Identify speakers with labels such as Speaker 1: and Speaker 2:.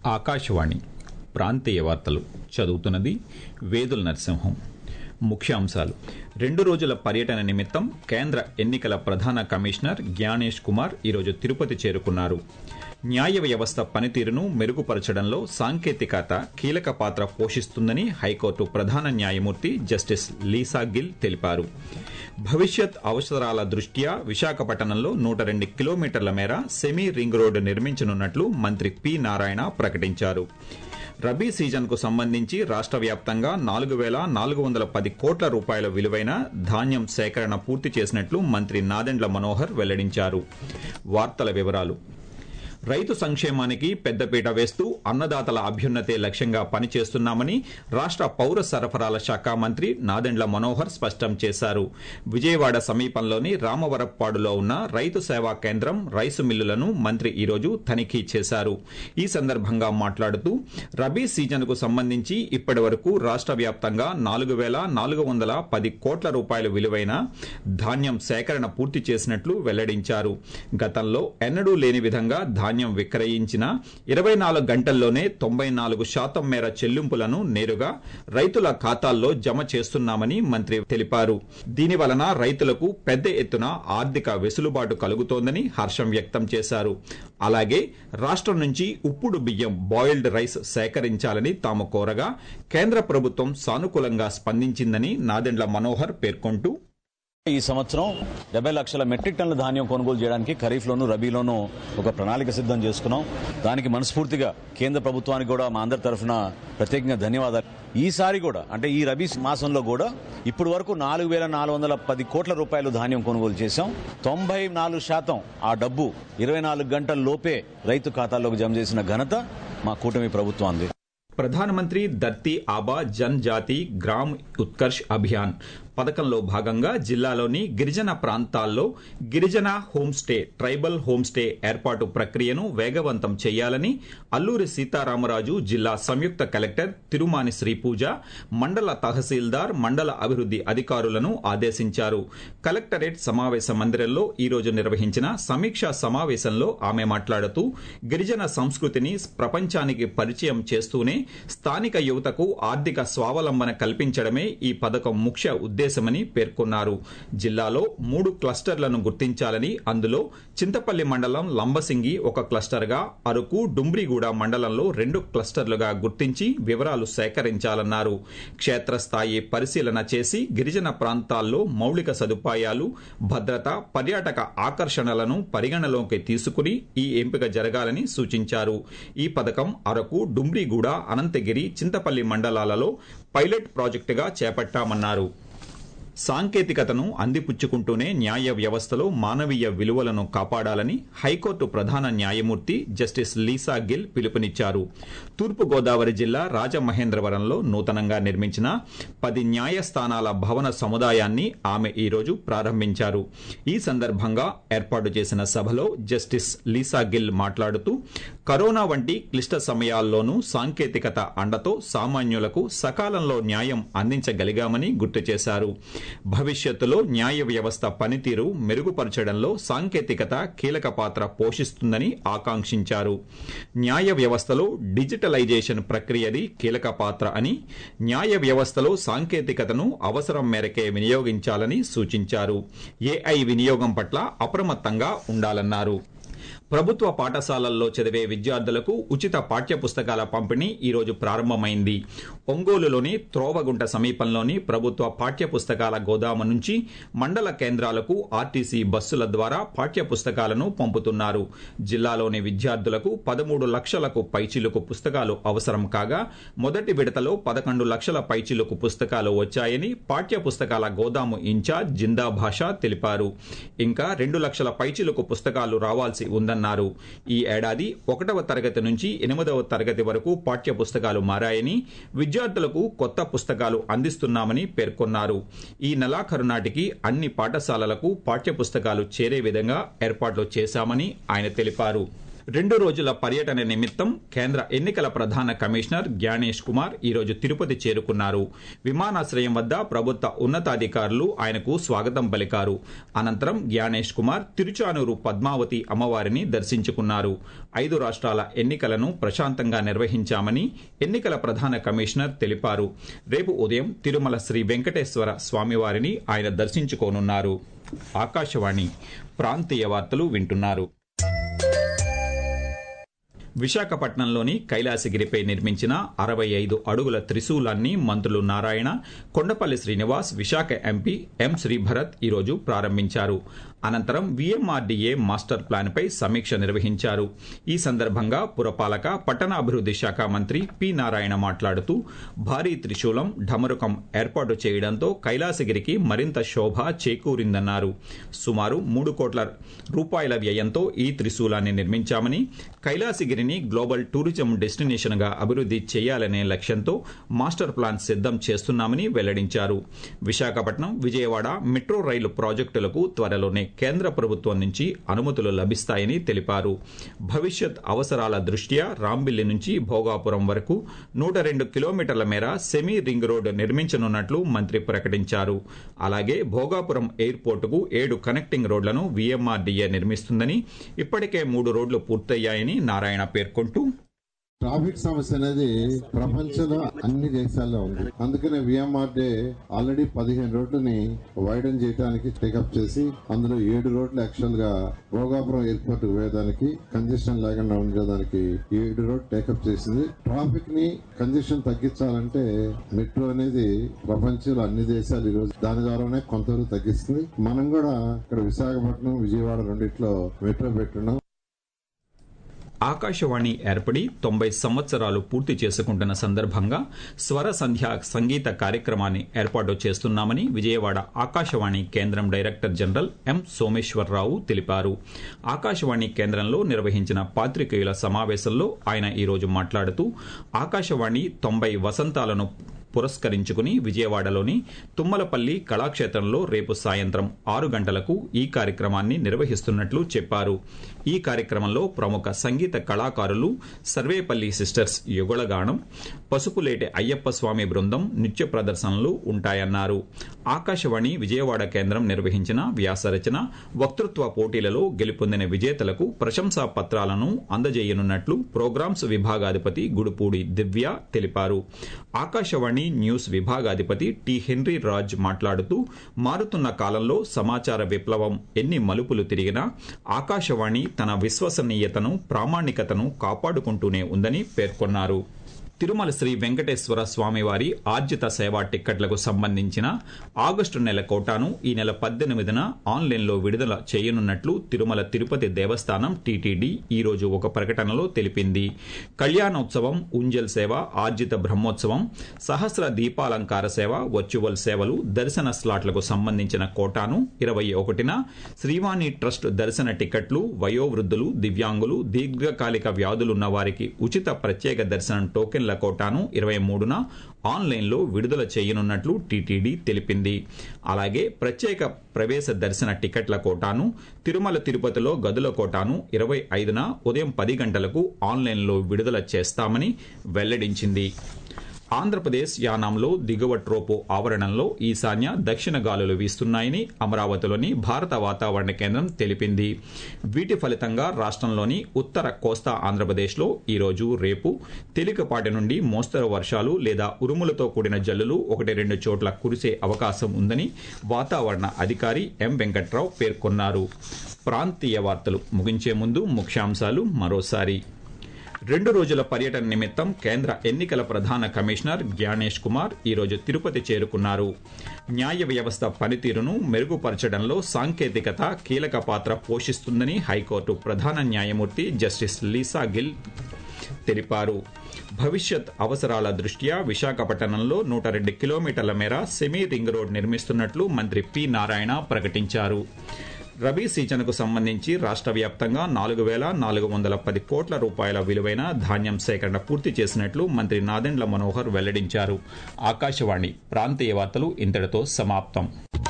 Speaker 1: ఆకాశవాణి ప్రాంతీయ వార్తలు చదువుతున్నది వేదుల నరసింహం ముఖ్యాంశాలు రెండు రోజుల పర్యటన నిమిత్తం కేంద్ర ఎన్నికల ప్రధాన కమిషనర్ జ్ఞానేష్ కుమార్ ఈరోజు తిరుపతి చేరుకున్నారు న్యాయ వ్యవస్థ పనితీరును మెరుగుపరచడంలో సాంకేతికత కీలక పాత్ర పోషిస్తుందని హైకోర్టు ప్రధాన న్యాయమూర్తి జస్టిస్ లీసా గిల్ తెలిపారు భవిష్యత్ అవసరాల దృష్ట్యా విశాఖపట్నంలో నూట రెండు కిలోమీటర్ల మేర సెమీ రింగ్ రోడ్డు నిర్మించనున్నట్లు మంత్రి పి నారాయణ ప్రకటించారు రబీ సీజన్కు సంబంధించి రాష్ట్ర వ్యాప్తంగా నాలుగు వేల నాలుగు వందల పది కోట్ల రూపాయల విలువైన ధాన్యం సేకరణ పూర్తి చేసినట్లు మంత్రి నాదెండ్ల మనోహర్ వెల్లడించారు వార్తల వివరాలు రైతు సంక్షేమానికి పెద్దపీట వేస్తూ అన్నదాతల అభ్యున్నతే లక్ష్యంగా పనిచేస్తున్నామని రాష్ట్ర పౌర సరఫరాల శాఖ మంత్రి నాదెండ్ల మనోహర్ స్పష్టం చేశారు విజయవాడ సమీపంలోని రామవరప్పాడులో ఉన్న రైతు సేవా కేంద్రం రైసు మిల్లులను మంత్రి ఈరోజు తనిఖీ చేశారు ఈ సందర్భంగా మాట్లాడుతూ రబీ సీజన్కు సంబంధించి ఇప్పటి వరకు రాష్ట్ర వ్యాప్తంగా నాలుగు వేల నాలుగు వందల పది కోట్ల రూపాయల విలువైన ధాన్యం సేకరణ పూర్తి చేసినట్లు వెల్లడించారు గతంలో ఎన్నడూ లేని విధంగా ధాన్యం విక్రయించిన ఇరవై నాలుగు గంటల్లోనే తొంభై నాలుగు శాతం మేర చెల్లింపులను నేరుగా రైతుల ఖాతాల్లో జమ చేస్తున్నామని మంత్రి తెలిపారు దీని వలన రైతులకు పెద్ద ఎత్తున ఆర్థిక వెసులుబాటు కలుగుతోందని హర్షం వ్యక్తం చేశారు అలాగే రాష్ట్రం నుంచి ఉప్పుడు బియ్యం బాయిల్డ్ రైస్ సేకరించాలని తాము కోరగా కేంద్ర ప్రభుత్వం సానుకూలంగా స్పందించిందని నాదెండ్ల మనోహర్ పేర్కొంటూ
Speaker 2: ఈ సంవత్సరం డెబ్బై లక్షల మెట్రిక్ టన్నుల ధాన్యం కొనుగోలు చేయడానికి ఖరీఫ్లోను రబీలోను ఒక ప్రణాళిక సిద్ధం చేసుకున్నాం దానికి మనస్ఫూర్తిగా కేంద్ర ప్రభుత్వానికి కూడా మా అందరి తరఫున ప్రత్యేకంగా ధన్యవాదాలు ఈసారి కూడా అంటే ఈ రబీ మాసంలో కూడా ఇప్పటి వరకు నాలుగు వేల నాలుగు వందల పది కోట్ల రూపాయలు ధాన్యం కొనుగోలు చేశాం తొంభై నాలుగు శాతం ఆ డబ్బు ఇరవై నాలుగు గంటల లోపే రైతు ఖాతాల్లోకి జమ చేసిన ఘనత మా కూటమి ప్రభుత్వాన్ని
Speaker 1: ప్రధానమంత్రి ధర్తీ ఆబా జన్ జాతి గ్రామ్ ఉత్కర్ష్ అభియాన్ పథకంలో భాగంగా జిల్లాలోని గిరిజన ప్రాంతాల్లో గిరిజన home stay tribal home stay ఏర్పాటు ప్రక్రియను వేగవంతం చేయాలని అల్లూరి సీతారామరాజు జిల్లా సంయుక్త కలెక్టర్ తిరుమాని శ్రీపూజ మండల తహసీల్దార్ మండల అభివృద్ది అధికారులను ఆదేశించారు కలెక్టరేట్ సమావేశ మందిరంలో ఈరోజు నిర్వహించిన సమీక్షా సమావేశంలో ఆమె మాట్లాడుతూ గిరిజన సంస్కృతిని ప్రపంచానికి పరిచయం చేస్తూనే స్థానిక యువతకు ఆర్థిక స్వావలంబన కల్పించడమే ఈ పథకం ముఖ్య ఉద్దేశమని పేర్కొన్నారు జిల్లాలో మూడు క్లస్టర్లను గుర్తించాలని అందులో చింతపల్లి మండలం లంబసింగి ఒక క్లస్టర్గా అరకు డుమ్రిగూడ మండలంలో రెండు క్లస్టర్లుగా గుర్తించి వివరాలు సేకరించాలన్నారు క్షేత్రస్థాయి పరిశీలన చేసి గిరిజన ప్రాంతాల్లో మౌలిక సదుపాయాలు భద్రత పర్యాటక ఆకర్షణలను పరిగణలోకి తీసుకుని ఈ ఎంపిక జరగాలని సూచించారు ఈ పథకం అరకు డుమ్రిగూడ అనంతగిరి చింతపల్లి మండలాలలో పైలట్ ప్రాజెక్టుగా చేపట్టామన్నారు సాంకేతికతను అందిపుచ్చుకుంటూనే న్యాయ వ్యవస్థలో మానవీయ విలువలను కాపాడాలని హైకోర్టు ప్రధాన న్యాయమూర్తి జస్టిస్ లీసా గిల్ పిలుపునిచ్చారు తూర్పుగోదావరి జిల్లా రాజమహేంద్రవరంలో నూతనంగా నిర్మించిన పది న్యాయస్థానాల భవన సముదాయాన్ని ఆమె ఈరోజు ప్రారంభించారు ఈ సందర్భంగా ఏర్పాటు చేసిన సభలో జస్టిస్ లీసా గిల్ మాట్లాడుతూ కరోనా వంటి క్లిష్ట సమయాల్లోనూ సాంకేతికత అండతో సామాన్యులకు సకాలంలో న్యాయం అందించగలిగామని గుర్తు చేశారు భవిష్యత్తులో న్యాయ వ్యవస్థ పనితీరు మెరుగుపరచడంలో సాంకేతికత కీలక పాత్ర పోషిస్తుందని ఆకాంక్షించారు న్యాయ వ్యవస్థలో డిజిటలైజేషన్ ప్రక్రియది కీలక పాత్ర అని న్యాయ వ్యవస్థలో సాంకేతికతను అవసరం మేరకే వినియోగించాలని సూచించారు ఏఐ వినియోగం పట్ల అప్రమత్తంగా ఉండాలన్నారు ప్రభుత్వ పాఠశాలల్లో చదివే విద్యార్థులకు ఉచిత పాఠ్య పుస్తకాల పంపిణీ ఈరోజు ప్రారంభమైంది ఒంగోలులోని త్రోవగుంట సమీపంలోని ప్రభుత్వ పాఠ్య పుస్తకాల గోదాము నుంచి మండల కేంద్రాలకు ఆర్టీసీ బస్సుల ద్వారా పాఠ్య పుస్తకాలను పంపుతున్నారు జిల్లాలోని విద్యార్థులకు పదమూడు లక్షలకు పైచిలుకు పుస్తకాలు అవసరం కాగా మొదటి విడతలో పదకొండు లక్షల పైచిలుకు పుస్తకాలు వచ్చాయని పాఠ్య పుస్తకాల గోదాము ఇన్ఛార్జ్ జిందా భాష తెలిపారు ఇంకా రెండు లక్షల పైచిలుకు పుస్తకాలు రావాల్సి ఉందన్నారు ఈ ఏడాది ఒకటవ తరగతి నుంచి ఎనిమిదవ తరగతి వరకు పాఠ్య పుస్తకాలు మారాయని విద్యార్థులకు కొత్త పుస్తకాలు అందిస్తున్నామని పేర్కొన్నారు ఈ నెలాఖరు నాటికి అన్ని పాఠశాలలకు పాఠ్య పుస్తకాలు చేరే విధంగా ఏర్పాట్లు చేశామని ఆయన తెలిపారు రెండు రోజుల పర్యటన నిమిత్తం కేంద్ర ఎన్నికల ప్రధాన కమిషనర్ జ్ఞానేష్ కుమార్ ఈరోజు తిరుపతి చేరుకున్నారు విమానాశ్రయం వద్ద ప్రభుత్వ ఉన్నతాధికారులు ఆయనకు స్వాగతం పలికారు అనంతరం జ్ఞానేష్ కుమార్ తిరుచానూరు పద్మావతి అమ్మవారిని దర్శించుకున్నారు ఐదు రాష్ట్రాల ఎన్నికలను ప్రశాంతంగా నిర్వహించామని ఎన్నికల ప్రధాన కమిషనర్ తెలిపారు రేపు ఉదయం తిరుమల శ్రీ వెంకటేశ్వర స్వామివారిని ఆయన దర్శించుకోనున్నారు ఆకాశవాణి ప్రాంతీయ వార్తలు వింటున్నారు విశాఖపట్నంలోని కైలాసగిరిపై నిర్మించిన అరవై ఐదు అడుగుల త్రిశూలాన్ని మంత్రులు నారాయణ కొండపల్లి శ్రీనివాస్ విశాఖ ఎంపీ ఎం శ్రీభరత్ ఈరోజు ప్రారంభించారు అనంతరం విఎంఆర్డీఏ మాస్టర్ ప్లాన్పై సమీక్ష నిర్వహించారు ఈ సందర్భంగా పురపాలక పట్టణాభివృద్ధి శాఖ మంత్రి పి నారాయణ మాట్లాడుతూ భారీ త్రిశూలం ఢమరుకం ఏర్పాటు చేయడంతో కైలాసగిరికి మరింత శోభ చేకూరిందన్నారు సుమారు మూడు కోట్ల రూపాయల వ్యయంతో ఈ త్రిశూలాన్ని నిర్మించామని కైలాసగిరిని గ్లోబల్ టూరిజం డెస్టినేషన్ గా అభివృద్ధి చేయాలనే లక్ష్యంతో మాస్టర్ ప్లాన్ సిద్దం చేస్తున్నామని వెల్లడించారు విశాఖపట్నం విజయవాడ మెట్రో రైలు ప్రాజెక్టులకు త్వరలోనే కేంద్ర ప్రభుత్వం నుంచి అనుమతులు లభిస్తాయని తెలిపారు భవిష్యత్ అవసరాల దృష్ట్యా రాంబిల్లి నుంచి భోగాపురం వరకు నూట రెండు కిలోమీటర్ల మేర సెమీ రింగ్ రోడ్ నిర్మించనున్నట్లు మంత్రి ప్రకటించారు అలాగే భోగాపురం ఎయిర్పోర్టుకు ఏడు కనెక్టింగ్ రోడ్లను వీఎంఆర్డీఏ నిర్మిస్తుందని ఇప్పటికే మూడు రోడ్లు పూర్తయ్యాయని నారాయణ పేర్కొంటూ
Speaker 3: ట్రాఫిక్ సమస్య అనేది ప్రపంచంలో అన్ని దేశాల్లో ఉంది అందుకనే విఎంఆర్డే ఆల్రెడీ పదిహేను రోడ్లని వైడన్ చేయడానికి టేకప్ చేసి అందులో ఏడు రోడ్లు యాక్చువల్ గా భోగాపురం ఎయిర్పోర్ట్ పోయేదానికి కంజెషన్ లేకుండా ఉండేదానికి ఏడు రోడ్ టేకప్ చేసింది ట్రాఫిక్ ని కంజెషన్ తగ్గించాలంటే మెట్రో అనేది ప్రపంచంలో అన్ని దేశాలు ఈ రోజు దాని ద్వారానే కొంతవరకు తగ్గిస్తుంది మనం కూడా ఇక్కడ విశాఖపట్నం విజయవాడ రెండిట్లో మెట్రో పెట్టున్నాం
Speaker 1: ఆకాశవాణి ఏర్పడి తొంభై సంవత్సరాలు పూర్తి చేసుకుంటున్న సందర్భంగా స్వర సంధ్య సంగీత కార్యక్రమాన్ని ఏర్పాటు చేస్తున్నామని విజయవాడ ఆకాశవాణి కేంద్రం డైరెక్టర్ జనరల్ ఎం సోమేశ్వరరావు తెలిపారు ఆకాశవాణి కేంద్రంలో నిర్వహించిన పాత్రికేయుల సమావేశంలో ఆయన ఈరోజు మాట్లాడుతూ ఆకాశవాణి తొంభై వసంతాలను పురస్కరించుకుని విజయవాడలోని తుమ్మలపల్లి కళాక్షేత్రంలో రేపు సాయంత్రం ఆరు గంటలకు ఈ కార్యక్రమాన్ని నిర్వహిస్తున్నట్లు చెప్పారు ఈ కార్యక్రమంలో ప్రముఖ సంగీత కళాకారులు సర్వేపల్లి సిస్టర్స్ యుగళగానం పసుపులేటి అయ్యప్ప స్వామి బృందం నృత్య ప్రదర్శనలు ఉంటాయన్నారు ఆకాశవాణి విజయవాడ కేంద్రం నిర్వహించిన వ్యాసరచన వక్తృత్వ పోటీలలో గెలుపొందిన విజేతలకు ప్రశంసా పత్రాలను అందజేయనున్నట్లు ప్రోగ్రామ్స్ విభాగాధిపతి గుడుపూడి దివ్య తెలిపారు ఆకాశవాణి న్యూస్ విభాగాధిపతి టి హెన్రీ రాజ్ మాట్లాడుతూ మారుతున్న కాలంలో సమాచార విప్లవం ఎన్ని మలుపులు తిరిగినా ఆకాశవాణి తన విశ్వసనీయతను ప్రామాణికతను కాపాడుకుంటూనే ఉందని పేర్కొన్నారు తిరుమల శ్రీ వెంకటేశ్వర స్వామివారి ఆర్జిత సేవా టిక్కెట్లకు సంబంధించిన ఆగస్టు నెల కోటాను ఈ నెల పద్దెనిమిదిన ఆన్లైన్లో విడుదల చేయనున్నట్లు తిరుమల తిరుపతి దేవస్థానం టీటీడీ ఈ రోజు ఒక ప్రకటనలో తెలిపింది కళ్యాణోత్సవం ఉంజల్ సేవ ఆర్జిత బ్రహ్మోత్సవం సహస్ర దీపాలంకార సేవ వర్చువల్ సేవలు దర్శన స్లాట్లకు సంబంధించిన కోటాను ఇరవై ఒకటిన శ్రీవాణి ట్రస్ట్ దర్శన టికెట్లు వయోవృద్ధులు దివ్యాంగులు దీర్ఘకాలిక వ్యాధులున్న వారికి ఉచిత ప్రత్యేక దర్శనం టోకెన్ల కోటాను ఇరవై మూడున ఆన్లైన్లో విడుదల చేయనున్నట్లు టీటీడీ తెలిపింది అలాగే ప్రత్యేక ప్రవేశ దర్శన టికెట్ల కోటాను తిరుమల తిరుపతిలో గదుల కోటాను ఇరవై ఐదున ఉదయం పది గంటలకు ఆన్లైన్లో విడుదల చేస్తామని వెల్లడించింది ఆంధ్రప్రదేశ్ యానాంలో దిగువ ట్రోపో ఆవరణంలో ఈశాన్య దక్షిణ గాలులు వీస్తున్నాయని అమరావతిలోని భారత వాతావరణ కేంద్రం తెలిపింది వీటి ఫలితంగా రాష్ట్రంలోని ఉత్తర కోస్తా ఆంధ్రప్రదేశ్లో ఈరోజు రేపు తేలికపాటి నుండి మోస్తరు వర్షాలు లేదా ఉరుములతో కూడిన జల్లులు ఒకటి రెండు చోట్ల కురిసే అవకాశం ఉందని వాతావరణ అధికారి ఎం వెంకట్రావు పేర్కొన్నారు ప్రాంతీయ వార్తలు ముగించే ముందు ముఖ్యాంశాలు మరోసారి రెండు రోజుల పర్యటన నిమిత్తం కేంద్ర ఎన్నికల ప్రధాన కమిషనర్ జ్ఞానేష్ కుమార్ ఈరోజు తిరుపతి చేరుకున్నారు న్యాయ వ్యవస్థ పనితీరును మెరుగుపరచడంలో సాంకేతికత కీలక పాత్ర పోషిస్తుందని హైకోర్టు ప్రధాన న్యాయమూర్తి జస్టిస్ లీసా గిల్ తెలిపారు భవిష్యత్ అవసరాల దృష్ట్యా విశాఖపట్నంలో నూట రెండు కిలోమీటర్ల మేర సెమీ రింగ్ రోడ్ నిర్మిస్తున్నట్లు మంత్రి పి నారాయణ ప్రకటించారు రబీ సీజన్కు సంబంధించి రాష్ట్ర వ్యాప్తంగా నాలుగు వేల నాలుగు వందల పది కోట్ల రూపాయల విలువైన ధాన్యం సేకరణ పూర్తి చేసినట్లు మంత్రి నాదెండ్ల మనోహర్ వెల్లడించారు ఆకాశవాణి ప్రాంతీయ వార్తలు ఇంతటితో సమాప్తం